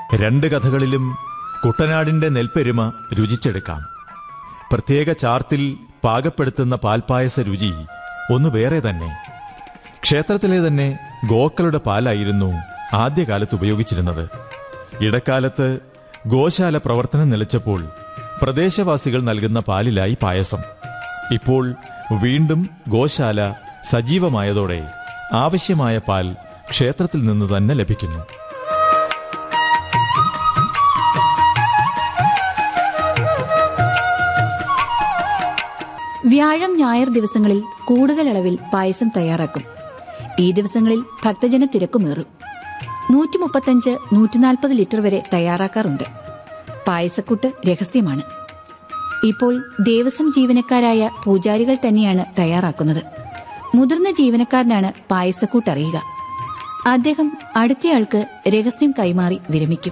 രണ്ട് കഥകളിലും കുട്ടനാടിന്റെ നെൽപ്പെരുമ രുചിച്ചെടുക്കാം പ്രത്യേക ചാർത്തിൽ പാകപ്പെടുത്തുന്ന പാൽപ്പായസ രുചി ഒന്ന് വേറെ തന്നെ ക്ഷേത്രത്തിലെ തന്നെ ഗോക്കളുടെ പാലായിരുന്നു ആദ്യകാലത്ത് ഉപയോഗിച്ചിരുന്നത് ഇടക്കാലത്ത് ഗോശാല പ്രവർത്തനം നിലച്ചപ്പോൾ പ്രദേശവാസികൾ നൽകുന്ന പാലിലായി പായസം ഇപ്പോൾ വീണ്ടും ഗോശാല സജീവമായതോടെ ആവശ്യമായ പാൽ ക്ഷേത്രത്തിൽ നിന്ന് തന്നെ ലഭിക്കുന്നു വ്യാഴം ഞായർ ദിവസങ്ങളിൽ കൂടുതൽ അളവിൽ പായസം തയ്യാറാക്കും ഈ ദിവസങ്ങളിൽ ഭക്തജന തിരക്കുമേറും നൂറ്റി മുപ്പത്തഞ്ച് നൂറ്റിനാൽപ്പത് ലിറ്റർ വരെ തയ്യാറാക്കാറുണ്ട് പായസക്കൂട്ട് രഹസ്യമാണ് ഇപ്പോൾ ദേവസ്വം ജീവനക്കാരായ പൂജാരികൾ തന്നെയാണ് തയ്യാറാക്കുന്നത് മുതിർന്ന ജീവനക്കാരനാണ് പായസക്കൂട്ട് അറിയുക അദ്ദേഹം അടുത്തയാൾക്ക് രഹസ്യം കൈമാറി വിരമിക്കും